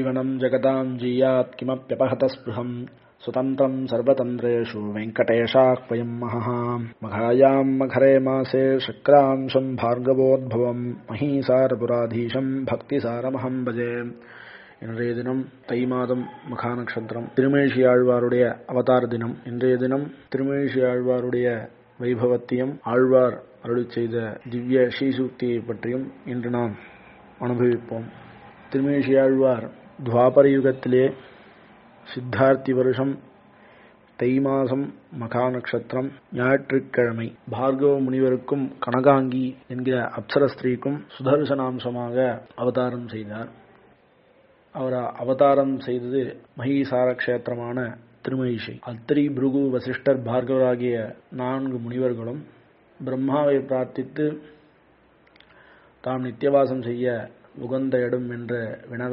जीवनं जगतां जीयात् किमप्यपहतस्पृहम् स्वतन्त्रम् सर्वतन्त्रेषु वेङ्कटेशाह्वयम् महः मघायाम् मघरे मासे शक्रांशम् भार्गवोद्भवम् மகீசாரபுராதீசம் பக்திசாரமகம் பஜே இன்றைய தினம் தை மாதம் மகா நட்சத்திரம் திருமேஷி ஆழ்வாருடைய அவதார தினம் இன்றைய தினம் திருமேஷி ஆழ்வாருடைய வைபவத்தையும் ஆழ்வார் அருளி செய்த திவ்ய ஸ்ரீசூக்தியை பற்றியும் இன்று நாம் அனுபவிப்போம் திருமேஷி ஆழ்வார் துவாபர யுகத்திலே சித்தார்த்தி வருஷம் தை மாசம் மகா நட்சத்திரம் ஞாயிற்றுக்கிழமை பார்கவ முனிவருக்கும் கனகாங்கி என்கிற அப்சர ஸ்திரீக்கும் சுதர்சனாம்சமாக அவதாரம் செய்தார் அவர் அவதாரம் செய்தது மகீசார கஷேத்திரமான திருமகிஷை அத்திரி புருகு வசிஷ்டர் பார்கவராகிய நான்கு முனிவர்களும் பிரம்மாவை பிரார்த்தித்து தாம் நித்தியவாசம் செய்ய உகந்த இடம் என்ற வினவ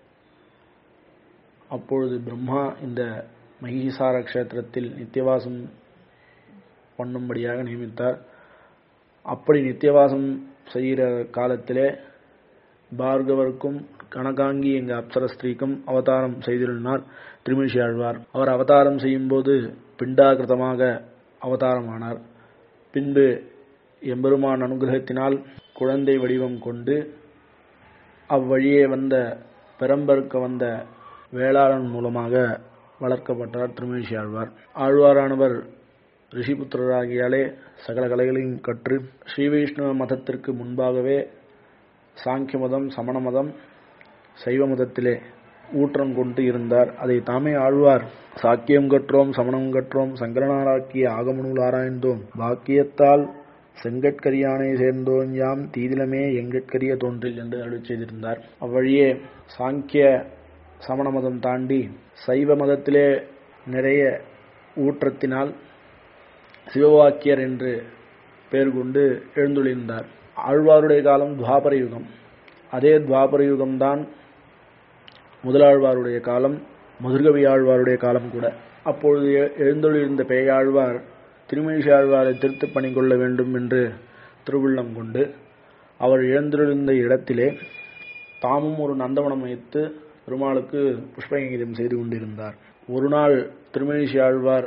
அப்பொழுது பிரம்மா இந்த மகிஷார கஷேத்திரத்தில் நித்தியவாசம் பண்ணும்படியாக நியமித்தார் அப்படி நித்தியவாசம் செய்கிற காலத்திலே பார்கவருக்கும் கனகாங்கி எங்க அப்சர ஸ்திரீக்கும் அவதாரம் செய்திருந்தார் திருமிஷி ஆழ்வார் அவர் அவதாரம் செய்யும் போது பிண்டாகிருதமாக அவதாரமானார் பின்பு எம்பெருமான் அனுகிரகத்தினால் குழந்தை வடிவம் கொண்டு அவ்வழியே வந்த பெரம்பருக்கு வந்த வேளாளன் மூலமாக வளர்க்கப்பட்டார் திருமேஷி ஆழ்வார் ஆழ்வாரானவர் ரிஷிபுத்திரராகியாலே சகல கலைகளையும் கற்று ஸ்ரீ வைஷ்ணவ மதத்திற்கு முன்பாகவே சாங்கிய மதம் சமண மதம் சைவ மதத்திலே ஊற்றம் கொண்டு இருந்தார் அதை தாமே ஆழ்வார் சாக்கியம் கற்றோம் சமணம் கற்றோம் சங்கரனாராக்கிய ஆகமநூல் ஆராய்ந்தோம் வாக்கியத்தால் செங்கட்கரியானை சேர்ந்தோம் யாம் தீதிலமே எங்கட்கரிய தோன்றில் என்று அருள் செய்திருந்தார் அவ்வழியே சாங்கிய சமண மதம் தாண்டி சைவ மதத்திலே நிறைய ஊற்றத்தினால் சிவவாக்கியர் என்று பெயர் கொண்டு எழுந்துள்ளிருந்தார் ஆழ்வாருடைய காலம் துவாபர யுகம் அதே துவாபர யுகம்தான் முதலாழ்வாருடைய காலம் மதுர்கவி ஆழ்வாருடைய காலம் கூட அப்பொழுது எழுந்தொழிருந்த பேயாழ்வார் திருமேஷி ஆழ்வாரை திருத்து பணி கொள்ள வேண்டும் என்று திருவுள்ளம் கொண்டு அவர் எழுந்திருந்த இடத்திலே தாமும் ஒரு நந்தவனம் வைத்து பெருமாளுக்கு புஷ்பகீதம் செய்து கொண்டிருந்தார் ஒரு நாள் திருமேஷி ஆழ்வார்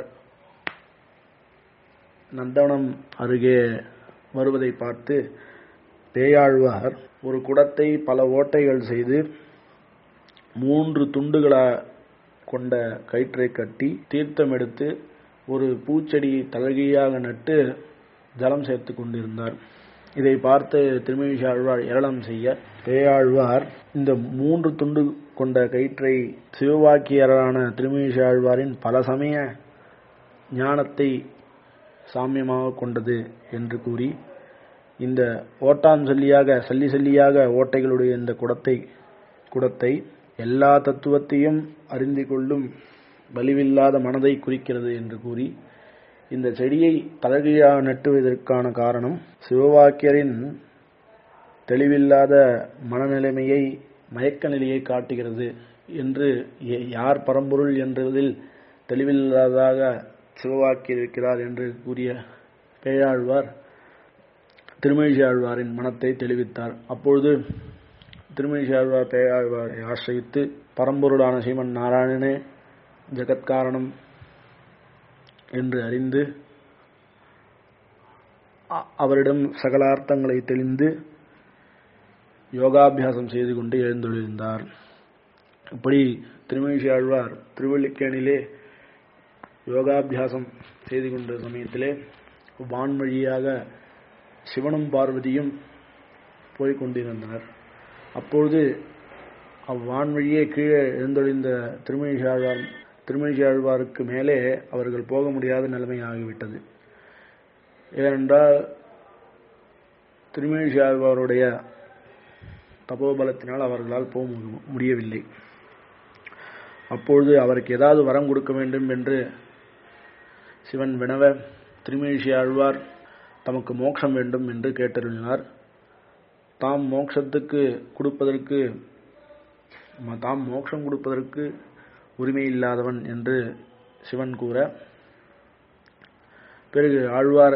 நந்தவனம் அருகே வருவதை பார்த்து பேயாழ்வார் ஒரு குடத்தை பல ஓட்டைகள் செய்து மூன்று துண்டுகளா கொண்ட கயிற்றை கட்டி தீர்த்தம் எடுத்து ஒரு பூச்செடி தலகியாக நட்டு ஜலம் சேர்த்து கொண்டிருந்தார் இதை பார்த்து திருமேஷி ஆழ்வார் ஏளனம் செய்ய பேயாழ்வார் இந்த மூன்று துண்டு கொண்ட கயிற்றை சிவவாக்கியரான திருமேஷி ஆழ்வாரின் பல சமய ஞானத்தை சாமியமாக கொண்டது என்று கூறி இந்த ஓட்டான் சல்லியாக சல்லி சல்லியாக ஓட்டைகளுடைய இந்த குடத்தை குடத்தை எல்லா தத்துவத்தையும் அறிந்து கொள்ளும் வலிவில்லாத மனதை குறிக்கிறது என்று கூறி இந்த செடியை தலகையாக நட்டுவதற்கான காரணம் சிவவாக்கியரின் தெளிவில்லாத மனநிலைமையை மயக்க நிலையை காட்டுகிறது என்று யார் பரம்பொருள் என்றதில் தெளிவில்லாததாக சிவவாக்கியர் இருக்கிறார் என்று கூறிய பேயாழ்வார் திருமேஷி ஆழ்வாரின் மனத்தை தெளிவித்தார் அப்பொழுது திருமேஷி ஆழ்வார் பேயாழ்வாரை ஆசிரித்து பரம்பொருளான ஸ்ரீமன் நாராயணனே ஜெகத்காரணம் என்று அறிந்து அவரிடம் சகலார்த்தங்களை தெளிந்து யோகாபியாசம் செய்து கொண்டு எழுந்தொழிந்தார் இப்படி திருமேஷி ஆழ்வார் திருவள்ளிக்கேணிலே யோகாபியாசம் செய்து கொண்ட சமயத்திலே வான்வழியாக சிவனும் பார்வதியும் போய்க் கொண்டிருந்தனர் அப்பொழுது அவ்வான்வழியே கீழே எழுந்தொழிந்த திருமேஷி ஆழ்வார் திருமேஷி ஆழ்வாருக்கு மேலே அவர்கள் போக முடியாத நிலைமை ஆகிவிட்டது ஏனென்றால் திருமேஷி ஆழ்வாருடைய தபோபலத்தினால் அவர்களால் போக முடியவில்லை அப்பொழுது அவருக்கு ஏதாவது வரம் கொடுக்க வேண்டும் என்று சிவன் வினவ திருமேஷி ஆழ்வார் தமக்கு மோட்சம் வேண்டும் என்று கேட்டருளினார் தாம் மோட்சத்துக்கு கொடுப்பதற்கு தாம் மோட்சம் கொடுப்பதற்கு உரிமை இல்லாதவன் என்று சிவன் கூற பிறகு ஆழ்வார்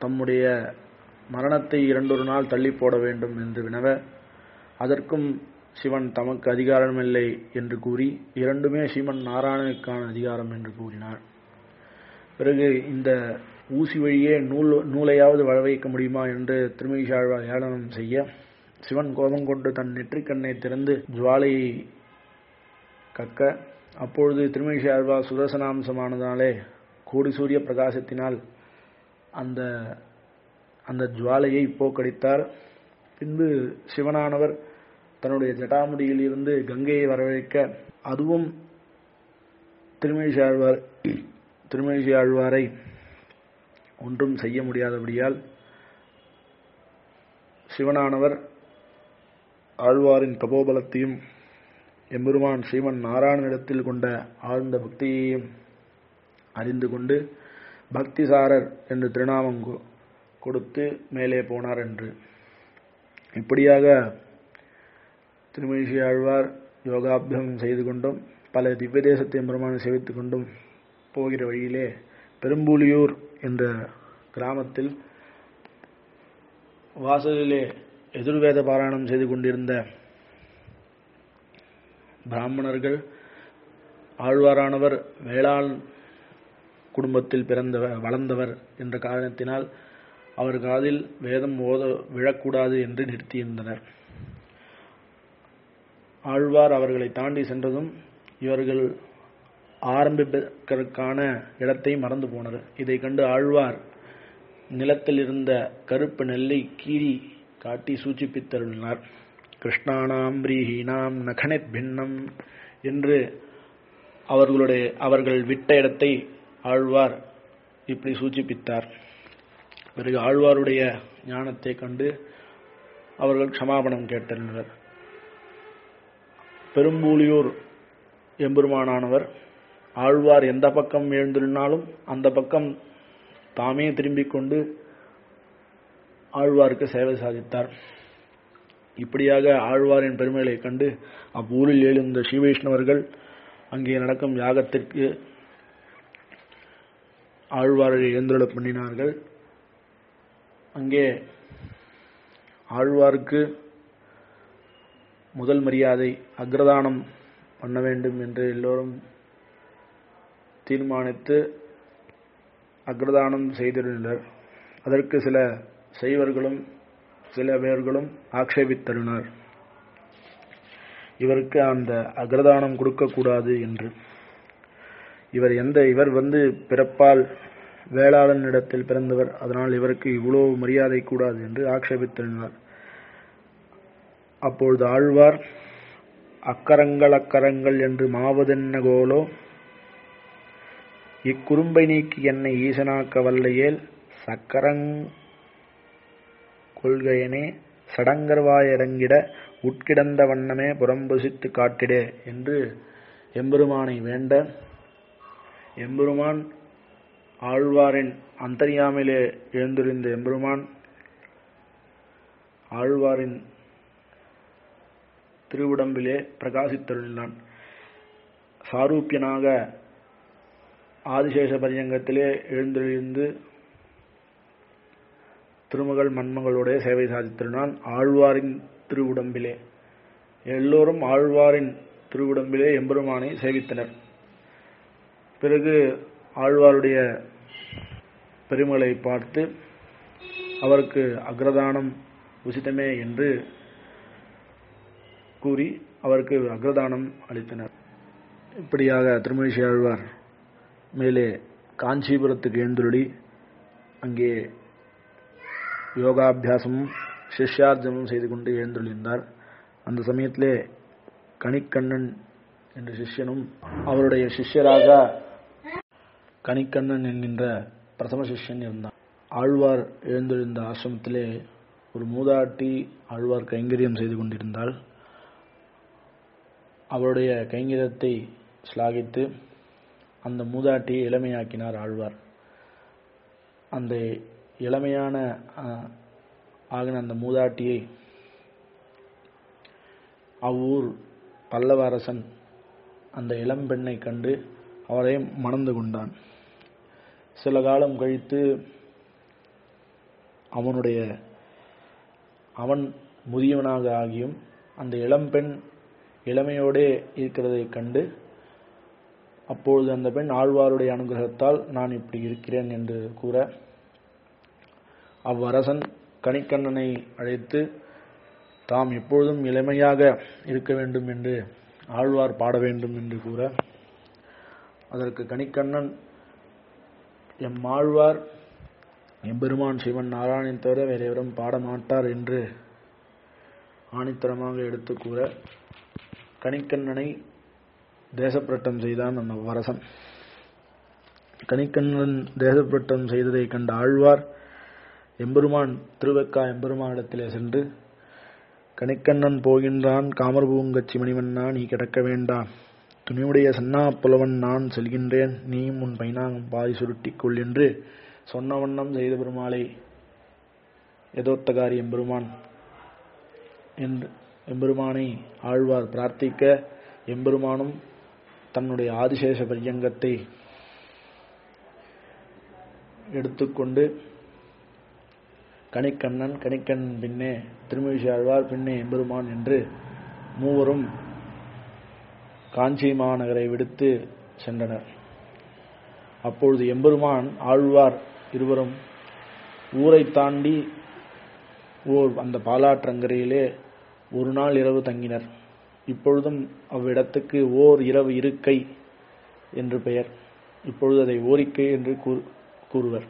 தம்முடைய மரணத்தை இரண்டொரு நாள் தள்ளி போட வேண்டும் என்று வினவ அதற்கும் சிவன் தமக்கு அதிகாரமில்லை என்று கூறி இரண்டுமே சிவன் நாராயணனுக்கான அதிகாரம் என்று கூறினார் பிறகு இந்த ஊசி வழியே நூல் நூலையாவது வள வைக்க முடியுமா என்று திருமகிஷாழ்வார் ஏளனம் செய்ய சிவன் கோபம் கொண்டு தன் நெற்றிக்கண்ணை திறந்து ஜுவாலையை கக்க அப்பொழுது திருமகிஷாழ்வார் சுதர்சனாம்சமானதாலே கோடி சூரிய பிரகாசத்தினால் அந்த அந்த ஜுவாலையை போக்கடித்தார் பின்பு சிவனானவர் தன்னுடைய ஜட்டாமுடியில் இருந்து கங்கையை வரவழைக்க அதுவும் திருமேஷி ஆழ்வார் திருமேஷி ஆழ்வாரை ஒன்றும் செய்ய முடியாதபடியால் சிவனானவர் ஆழ்வாரின் தபோபலத்தையும் எம்பெருமான் ஸ்ரீமன் நாராயணனிடத்தில் கொண்ட ஆழ்ந்த பக்தியையும் அறிந்து கொண்டு பக்திசாரர் என்று திருநாமம் கொடுத்து மேலே போனார் என்று இப்படியாக திருமணிஷி ஆழ்வார் யோகாபியம் செய்து கொண்டும் பல திவ்ய தேசத்தை பெருமானை சேவித்துக் கொண்டும் போகிற வழியிலே பெரும்பூலியூர் என்ற கிராமத்தில் வாசலிலே எதிர்வேத பாராயணம் செய்து கொண்டிருந்த பிராமணர்கள் ஆழ்வாரானவர் வேளாண் குடும்பத்தில் பிறந்தவர் வளர்ந்தவர் என்ற காரணத்தினால் அவர் காதில் வேதம் ஓத விழக்கூடாது என்று நிறுத்தியிருந்தனர் ஆழ்வார் அவர்களை தாண்டி சென்றதும் இவர்கள் ஆரம்பிப்பதற்கான இடத்தை மறந்து போனர் இதை கண்டு ஆழ்வார் நிலத்தில் இருந்த கருப்பு நெல்லை கீறி காட்டி சூச்சிப்பித்தருளினார் கிருஷ்ணானாம் பிரீஹீனாம் நகனித் பின்னம் என்று அவர்களுடைய அவர்கள் விட்ட இடத்தை ஆழ்வார் இப்படி சூச்சிப்பித்தார் பிறகு ஆழ்வாருடைய ஞானத்தை கண்டு அவர்கள் க்ஷமாபணம் கேட்டனர் பெரும்பூலியூர் எம்பெருமானானவர் ஆழ்வார் எந்த பக்கம் எழுந்திருந்தாலும் அந்த பக்கம் தாமே திரும்பிக் கொண்டு ஆழ்வாருக்கு சேவை சாதித்தார் இப்படியாக ஆழ்வாரின் பெருமைகளை கண்டு அவ்வூரில் எழுந்த ஸ்ரீவைஷ்ணவர்கள் அங்கே நடக்கும் யாகத்திற்கு ஆழ்வாரை எழுந்துள்ள பண்ணினார்கள் அங்கே ஆழ்வாருக்கு முதல் மரியாதை அக்ரதானம் பண்ண வேண்டும் என்று எல்லோரும் தீர்மானித்து அக்ரதானம் செய்திருந்தனர் அதற்கு சில செய்வர்களும் சில பேர்களும் ஆக்ஷேபித்தருனர் இவருக்கு அந்த அக்ரதானம் கொடுக்கக்கூடாது என்று இவர் எந்த இவர் வந்து பிறப்பால் வேளாளன் இடத்தில் பிறந்தவர் அதனால் இவருக்கு இவ்வளவு மரியாதை கூடாது என்று ஆக்ஷேபித்தனர் அப்பொழுது ஆழ்வார் அக்கரங்கள் அக்கரங்கள் என்று மாவதென்ன கோலோ இக்குறும்பை நீக்கி என்னை ஈசனாக்க வல்லையேல் சக்கரங் கொள்கையனே சடங்கர்வாயிறங்கிட உட்கிடந்த வண்ணமே புறம்புசித்து காட்டிடே என்று எம்பெருமானை வேண்ட எம்பெருமான் ஆழ்வாரின் அந்தரியாமிலே எழுந்திருந்த எம்பெருமான் ஆழ்வாரின் திருவுடம்பிலே பிரகாசித்தருளினான் சாரூப்பியனாக ஆதிசேஷ பரியங்கத்திலே எழுந்திருந்து திருமகள் மண்மகளுடைய சேவை சாதித்திருந்தான் ஆழ்வாரின் திருவுடம்பிலே எல்லோரும் ஆழ்வாரின் திருவுடம்பிலே எம்பெருமானை சேவித்தனர் பிறகு ஆழ்வாருடைய பெருமலை பார்த்து அவருக்கு அக்ரதானம் உசிதமே என்று கூறி அவருக்கு அக்ரதானம் அளித்தனர் இப்படியாக திருமழிசை ஆழ்வார் மேலே காஞ்சிபுரத்துக்கு எழுந்துருளி அங்கே யோகாபியாசமும் சிஷ்யார்ஜமும் செய்து கொண்டு எழுந்துள்ளிருந்தார் அந்த சமயத்திலே கணிக்கண்ணன் என்ற சிஷ்யனும் அவருடைய சிஷ்யராக கணிக்கண்ணன் என்கின்ற பிரதம சிஷ்யன் இருந்தான் ஆழ்வார் எழுந்திருந்த ஆசிரமத்திலே ஒரு மூதாட்டி ஆழ்வார் கைங்கரியம் செய்து கொண்டிருந்தாள் அவருடைய கைங்கரியத்தை ஸ்லாகித்து அந்த மூதாட்டியை இளமையாக்கினார் ஆழ்வார் அந்த இளமையான ஆகின அந்த மூதாட்டியை அவ்வூர் பல்லவ அரசன் அந்த இளம்பெண்ணை கண்டு அவரை மணந்து கொண்டான் சில காலம் கழித்து அவனுடைய அவன் முதியவனாக ஆகியும் அந்த இளம்பெண் இளமையோடே இருக்கிறதை கண்டு அப்பொழுது அந்த பெண் ஆழ்வாருடைய அனுகிரகத்தால் நான் இப்படி இருக்கிறேன் என்று கூற அவ்வரசன் கணிக்கண்ணனை அழைத்து தாம் எப்பொழுதும் இளமையாக இருக்க வேண்டும் என்று ஆழ்வார் பாட வேண்டும் என்று கூற அதற்கு கணிக்கண்ணன் எம் ஆழ்வார் எம்பெருமான் சிவன் நாராயணன் தவிர வேறு எவரும் பாட மாட்டார் என்று ஆணித்தரமாக எடுத்து கூற கணிக்கண்ணனை தேசப்பிரட்டம் செய்தான் அந்த வரசன் கணிக்கண்ணன் தேசப்பிரட்டம் செய்ததை கண்ட ஆழ்வார் எம்பெருமான் திருவெக்கா எம்பெருமானிடத்திலே சென்று கணிக்கண்ணன் போகின்றான் காமர்பூங்கச்சி மணிவண்ணா நீ கிடக்க வேண்டாம் துணியுடைய சன்னா புலவன் நான் செல்கின்றேன் நீயும் உன் பைனாகம் பாய் சுருட்டிக்கொள் என்று சொன்ன வண்ணம் செய்த பெருமாளை எதோத்தகாரி எம்பெருமான் என்று எம்பெருமானை ஆழ்வார் பிரார்த்திக்க எம்பெருமானும் தன்னுடைய ஆதிசேஷ பரியங்கத்தை எடுத்துக்கொண்டு கணிக்கண்ணன் கணிக்கண்ணன் பின்னே திருமழிசை ஆழ்வார் பின்னே எம்பெருமான் என்று மூவரும் காஞ்சி மாநகரை விடுத்து சென்றனர் அப்பொழுது எம்பெருமான் ஆழ்வார் இருவரும் ஊரை தாண்டி ஓர் அந்த பாலாற்றங்கரையிலே ஒரு நாள் இரவு தங்கினர் இப்பொழுதும் அவ்விடத்துக்கு ஓர் இரவு இருக்கை என்று பெயர் இப்பொழுது அதை ஓரிக்கை என்று கூறுவர்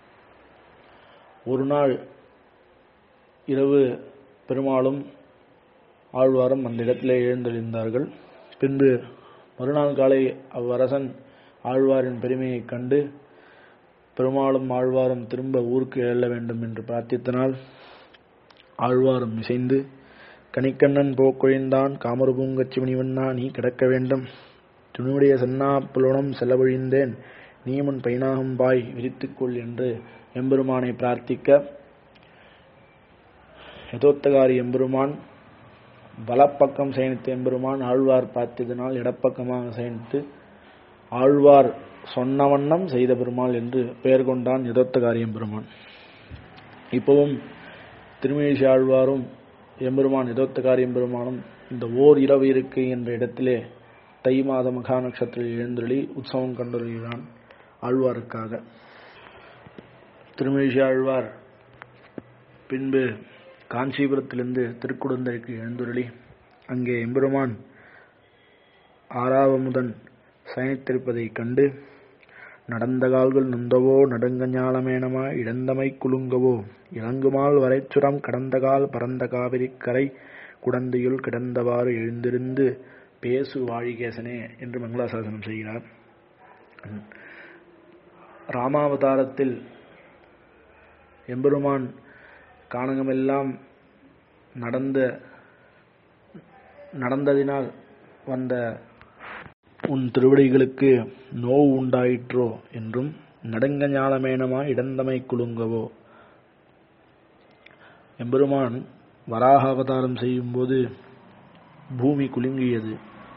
ஒரு நாள் இரவு பெருமாளும் ஆழ்வாரும் அந்த இடத்திலே எழுந்தெழுந்தார்கள் பின்பு மறுநாள் காலை அவ்வரசன் ஆழ்வாரின் பெருமையைக் கண்டு பெருமாளும் ஆழ்வாரும் திரும்ப ஊருக்கு எழ வேண்டும் என்று பிரார்த்தித்தனால் ஆழ்வாரும் இசைந்து கணிக்கண்ணன் போக்கொழிந்தான் காமரபூங்கச்சி மணிவண்ணா நீ கிடக்க வேண்டும் துணிவுடைய சன்னா புலனம் செலவழிந்தேன் நீ முன் பைனாகம் பாய் விரித்துக்கொள் என்று எம்பெருமானை பிரார்த்திக்க யதோத்தகாரி எம்பெருமான் வலப்பக்கம் சயனித்த எம்பெருமான் ஆழ்வார் பார்த்ததினால் இடப்பக்கமாக சயனித்து ஆழ்வார் சொன்ன வண்ணம் செய்த பெருமாள் என்று பெயர் கொண்டான் யதோத்தகாரி எம்பெருமான் இப்பவும் திருமேஷி ஆழ்வாரும் எம்பெருமான் யதோத்தகாரி எம்பெருமானும் இந்த ஓர் இரவு இருக்கை என்ற இடத்திலே தை மாத மகா நட்சத்திரத்தில் எழுந்தொழி உற்சவம் கண்டுள்ளான் ஆழ்வாருக்காக திருமேஷி ஆழ்வார் பின்பு காஞ்சிபுரத்திலிருந்து திருக்குடந்தைக்கு எழுந்துருளி அங்கே எம்பெருமான் ஆறாவமுதன் சயனித்திருப்பதைக் கண்டு நடந்த கால்கள் நொந்தவோ நடுங்க ஞாலமேனமா இழந்தமை குலுங்கவோ இளங்குமால் வரைச்சுரம் கடந்தகால் பரந்த காவிரி கரை குடந்தையுள் கிடந்தவாறு எழுந்திருந்து பேசு வாழிகேசனே என்று மங்களாசாசனம் செய்கிறார் ராமாவதாரத்தில் எம்பெருமான் காணகமெல்லாம் நடந்த நடந்ததினால் வந்த உன் திருவடிகளுக்கு நோவு உண்டாயிற்றோ என்றும் நடுங்க ஞாலமேனமா இடந்தமை குலுங்கவோ எம்பெருமான் வராக அவதாரம் செய்யும்போது பூமி குலுங்கியது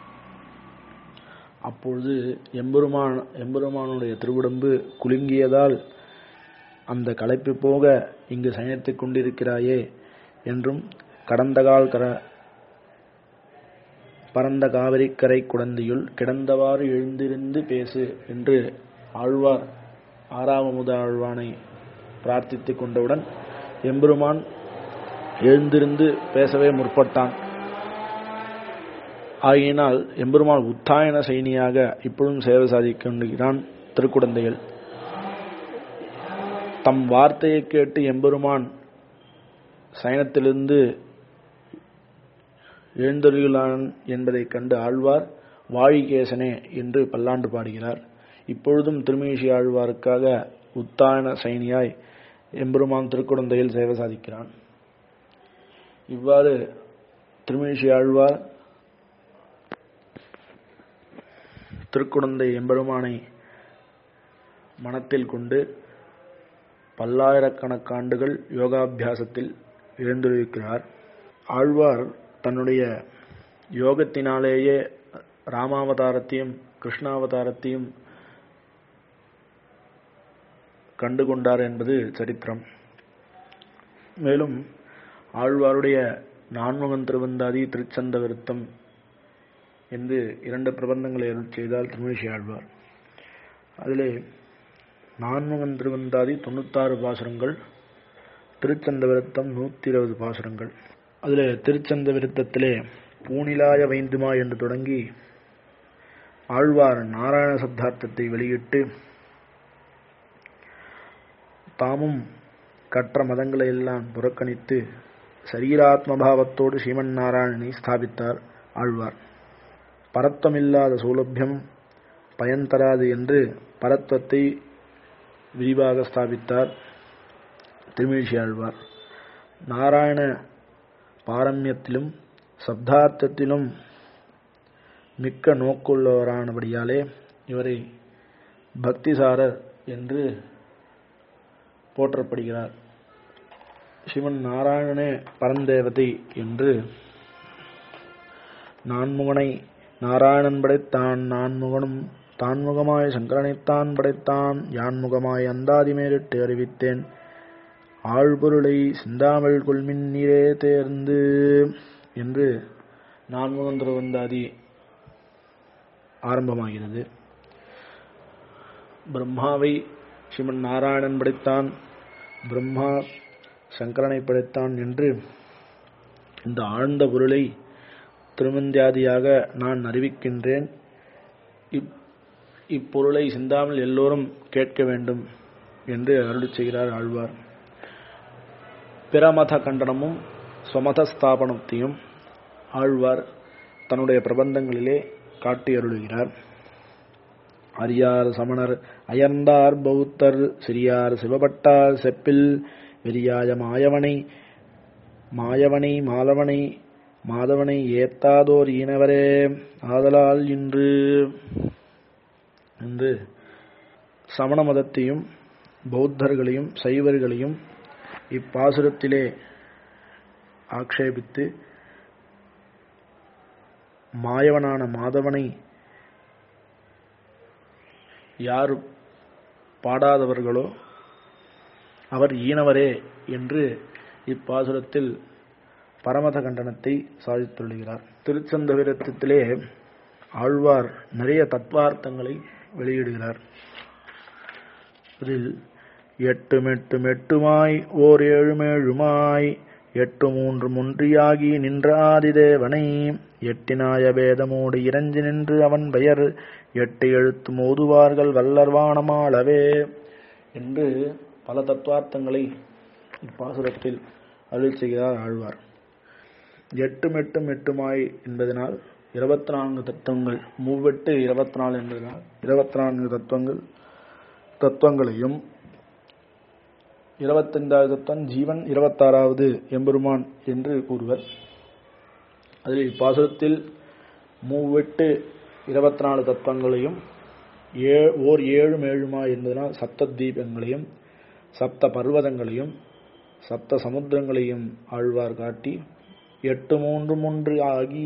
அப்பொழுது எம்பெருமான் எம்பெருமானுடைய திருவுடம்பு குலுங்கியதால் அந்த களைப்பு போக இங்கு சயனித்துக் கொண்டிருக்கிறாயே என்றும் கடந்தகால் கர பரந்த காவிரிக்கரை குடந்தையுள் கிடந்தவாறு எழுந்திருந்து பேசு என்று ஆழ்வார் ஆறாவமுத ஆழ்வானை பிரார்த்தித்துக் கொண்டவுடன் எம்பெருமான் எழுந்திருந்து பேசவே முற்பட்டான் ஆகையினால் எம்பெருமான் உத்தாயன சைனியாக இப்பொழுதும் சேவை சாதிக்க கொண்டிருக்கிறான் திருக்குடந்தையில் தம் வார்த்தையை கேட்டு எம்பெருமான் சயனத்திலிருந்து எழுந்தொழிலான் என்பதைக் கண்டு ஆழ்வார் வாழிகேசனே என்று பல்லாண்டு பாடுகிறார் இப்பொழுதும் திருமேஷி ஆழ்வாருக்காக உத்தாயன சைனியாய் எம்பெருமான் திருக்குடந்தையில் சேவை சாதிக்கிறான் இவ்வாறு திருமேஷி ஆழ்வார் திருக்குடந்தை எம்பெருமானை மனத்தில் கொண்டு பல்லாயிரக்கணக்காண்டுகள் யோகாபியாசத்தில் எழுந்திருக்கிறார் ஆழ்வார் தன்னுடைய யோகத்தினாலேயே ராமாவதாரத்தையும் கிருஷ்ணாவதாரத்தையும் கண்டுகொண்டார் என்பது சரித்திரம் மேலும் ஆழ்வாருடைய நான்முகன் திருவந்தாதி திருச்சந்த விருத்தம் என்று இரண்டு பிரபந்தங்களை அருள் செய்தால் திருமேஷி ஆழ்வார் அதிலே நான்முகன் திருவந்தாதி தொண்ணூத்தாறு பாசுரங்கள் திருச்சந்த விருத்தம் நூத்தி இருபது பாசுரங்கள் அதில் திருச்சந்த விருத்தத்திலே பூனிலாய வைந்துமா என்று தொடங்கி ஆழ்வார் நாராயண சப்தார்த்தத்தை வெளியிட்டு தாமும் கற்ற மதங்களை எல்லாம் புறக்கணித்து சரீராத்மபாவத்தோடு ஸ்ரீமன் நாராயணனை ஸ்தாபித்தார் ஆழ்வார் பரத்வமில்லாத சௌலபியம் பயன் தராது என்று பரத்வத்தை விரிவாக ஸ்தாபித்தார் திருமீழ்ச்சி ஆழ்வார் நாராயண பாரம்யத்திலும் சப்தார்த்தத்திலும் மிக்க நோக்குள்ளவரானபடியாலே இவரை பக்திசாரர் என்று போற்றப்படுகிறார் சிவன் நாராயணனே பரந்தேவதை என்று நான்முகனை நாராயணன் படைத்தான் நான்முகனும் தான்முகமாய் சங்கரனைத்தான் படைத்தான் யான்முகமாய் அந்தாதி மேலிட்டு அறிவித்தேன் ஆழ்பொருளை சிந்தாமல் கொள்மின் நீரே தேர்ந்து என்று நான்முகன் திருவந்தாதி ஆரம்பமாகிறது பிரம்மாவை ஸ்ரீமன் நாராயணன் படைத்தான் பிரம்மா சங்கரனை படைத்தான் என்று இந்த ஆழ்ந்த பொருளை திருமந்தியாதியாக நான் அறிவிக்கின்றேன் இப் இப்பொருளை சிந்தாமல் எல்லோரும் கேட்க வேண்டும் என்று அருள் செய்கிறார் ஆழ்வார் பிரமத கண்டனமும் ஸ்வமத ஸ்தாபனத்தையும் ஆழ்வார் தன்னுடைய பிரபந்தங்களிலே காட்டி அருளுகிறார் அரியார் சமணர் அயர்ந்தார் பௌத்தர் சிறியார் சிவபட்டார் செப்பில் வெறியாய மாயவனை மாயவனை மாலவனை மாதவனை ஏத்தாதோர் ஈனவரே ஆதலால் இன்று என்று சமண மதத்தையும் பௌத்தர்களையும் சைவர்களையும் இப்பாசுரத்திலே ஆக்ஷேபித்து மாயவனான மாதவனை யார் பாடாதவர்களோ அவர் ஈனவரே என்று இப்பாசுரத்தில் பரமத கண்டனத்தை சாதித்துள்ளார் திருச்சந்த விரத்தத்திலே ஆழ்வார் நிறைய தத்வார்த்தங்களை வெளியிடுகிறார் அதில் எட்டு மெட்டு மெட்டுமாய் ஓர் ஏழுமேழுமாய் எட்டு மூன்று முன்றியாகி நின்ற ஆதிதேவனை எட்டினாய வேதமோடு இறஞ்சி நின்று அவன் பெயர் எட்டு எழுத்து மோதுவார்கள் வல்லர்வானமாளவே என்று பல தத்துவார்த்தங்களை இப்பாசுரத்தில் அருள் செய்கிறார் ஆழ்வார் எட்டு மெட்டும் எட்டுமாய் என்பதனால் இருபத்தி நான்கு தத்துவங்கள் மூவெட்டு இருபத்தி நாலு என்பதனால் இருபத்தி நான்கு தத்துவங்கள் தத்துவங்களையும் இருபத்தைந்தாவது தத்துவம் ஜீவன் இருபத்தாறாவது எம்பெருமான் என்று கூறுவர் அதில் இப்பாசுரத்தில் மூவெட்டு இருபத்தி நாலு தத்துவங்களையும் ஏ ஓர் ஏழும் ஏழுமா என்பதனால் சப்த தீபங்களையும் சப்த பர்வதங்களையும் சப்த சமுத்திரங்களையும் ஆழ்வார் காட்டி எட்டு மூன்றும் ஒன்று ஆகி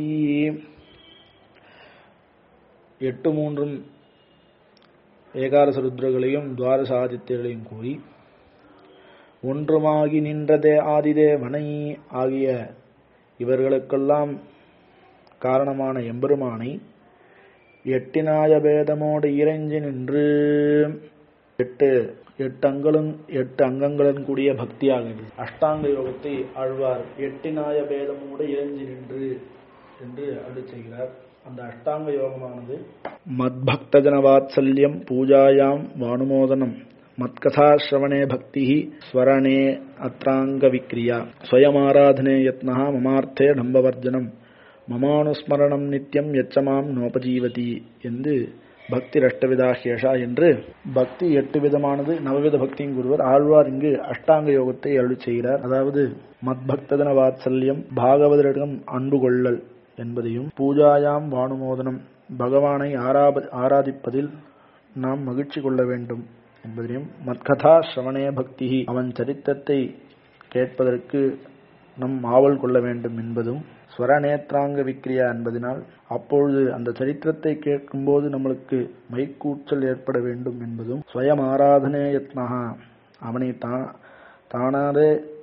எட்டு மூன்றும் ஏகாரச ருத்ரங்களையும் துவாரச ஆதித்யர்களையும் கூறி ஒன்றுமாகி நின்றதே ஆதிதேவனை ஆகிய இவர்களுக்கெல்லாம் காரணமான எம்பெருமானை எட்டினாய பேதமோடு இறைஞ்சி நின்று எட்டு எட்டு அங்களும் எட்டு அங்கங்களுடன் கூடிய பக்தியாகிறது அஷ்டாங்க யோகத்தை ஆழ்வார் எட்டினாய பேதமோடு இறைஞ்சி நின்று என்று அருள் செய்கிறார் அந்த அஷ்டாங்க யோகமானது மத்பக்தஜன வாத்சல்யம் பூஜாயாம் வானுமோதனம் மத்கதாசிரவணே பக்தி ஸ்வரணே அத்ராங்க விக்ரியா ஸ்வயமாராதனே யத்னா மமார்த்தே டம்பவர்ஜனம் மமானுஸ்மரணம் நித்தியம் எச்சமாம் நோபஜீவதி என்று பக்தி அஷ்டவிதா ஹேஷா என்று பக்தி எட்டு விதமானது நவவித பக்தியும் கூறுவர் ஆழ்வார் இங்கு அஷ்டாங்க யோகத்தை அருள் செய்கிறார் அதாவது மத்பக்ததன வாத்சல்யம் பாகவதரிடம் அன்பு கொள்ளல் என்பதையும் பூஜாயாம் வானுமோதனம் பகவானை ஆராப ஆராதிப்பதில் நாம் மகிழ்ச்சி கொள்ள வேண்டும் என்பதையும் மத்கதா சிரவணே பக்தி அவன் சரித்திரத்தை கேட்பதற்கு நம் ஆவல் கொள்ள வேண்டும் என்பதும் ஸ்வரநேத்ராங்க விக்ரியா என்பதனால் அப்பொழுது அந்த சரித்திரத்தை கேட்கும்போது நம்மளுக்கு மைக்கூச்சல் ஏற்பட வேண்டும் என்பதும் ஸ்வயம் ஆராதனே யத்னஹா அவனை தான் தானாதே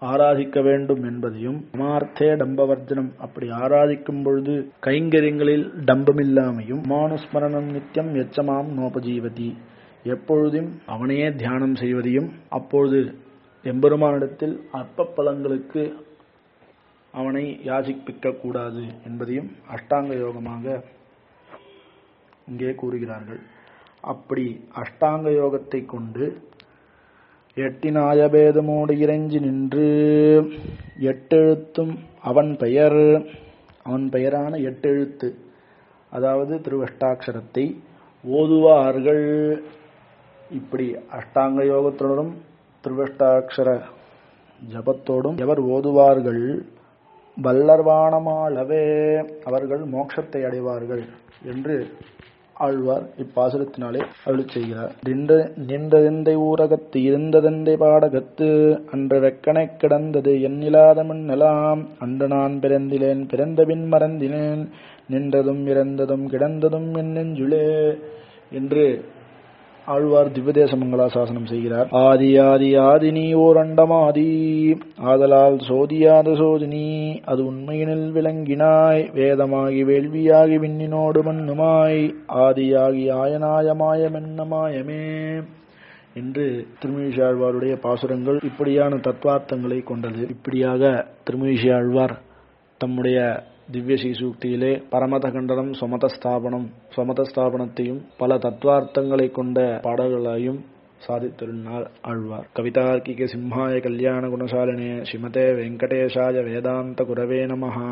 ஆராதிக்க வேண்டும் என்பதையும் அமார்த்தே டம்பவர்ஜனம் அப்படி ஆராதிக்கும் பொழுது கைங்கரியங்களில் டம்பமில்லாமையும் மானுஸ்மரணம் நித்தியம் எச்சமாம் நோபஜீவதி எப்பொழுதும் அவனையே தியானம் செய்வதையும் அப்பொழுது எம்பெருமானிடத்தில் அற்ப பலங்களுக்கு அவனை யாசிப்பிக்க கூடாது என்பதையும் அஷ்டாங்க யோகமாக இங்கே கூறுகிறார்கள் அப்படி அஷ்டாங்க யோகத்தை கொண்டு எட்டினாய பேதமோடு இறைஞ்சி நின்று எட்டெழுத்தும் அவன் பெயர் அவன் பெயரான எட்டெழுத்து அதாவது திருவஷ்டாட்சரத்தை ஓதுவார்கள் இப்படி அஷ்டாங்க யோகத்துடனும் திருவஷ்டாட்சர ஜபத்தோடும் எவர் ஓதுவார்கள் வல்லர்வானமாளவே அவர்கள் மோட்சத்தை அடைவார்கள் என்று ஆழ்வார் இப்பாசுரத்தினாலே அருள் செய்கிறார் நின்ற நின்றதெந்தை ஊரகத்து இருந்ததெந்தை பாடகத்து அன்று வெக்கனை கிடந்தது எண்ணிலாத மின்னலாம் அன்று நான் பிறந்திலேன் பிறந்தபின் மறந்தினேன் நின்றதும் இறந்ததும் கிடந்ததும் என் நெஞ்சுளே என்று ஆழ்வார் திவ்யதேச மங்களாசாசனம் செய்கிறார் ஆதி ஆதி ஆதி நீ ஓர் அண்டமாதி ஆதலால் சோதியாத சோதினி அது உண்மையினில் விளங்கினாய் வேதமாகி வேள்வியாகி விண்ணினோடு மண்ணுமாய் ஆதியாகி ஆயனாய மாயமென்ன மாயமே என்று திருமீஷாழ்வாருடைய பாசுரங்கள் இப்படியான தத்துவார்த்தங்களை கொண்டது இப்படியாக திருமீஷாழ்வார் தம்முடைய திவ்ய சீசூக்தியிலே பரமத கண்டனம் சொமத ஸ்தாபனம் சொமத ஸ்தாபனத்தையும் பல தத்துவார்த்தங்களை கொண்ட பாடல்களையும் சாதித்திருந்தார் ஆழ்வார் கவிதார்க்கிக சிம்ஹாய கல்யாண குணசாலினே ஸ்ரீமதே வெங்கடேஷாய வேதாந்த குரவே நமஹா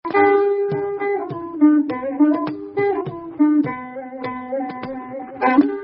Thank you.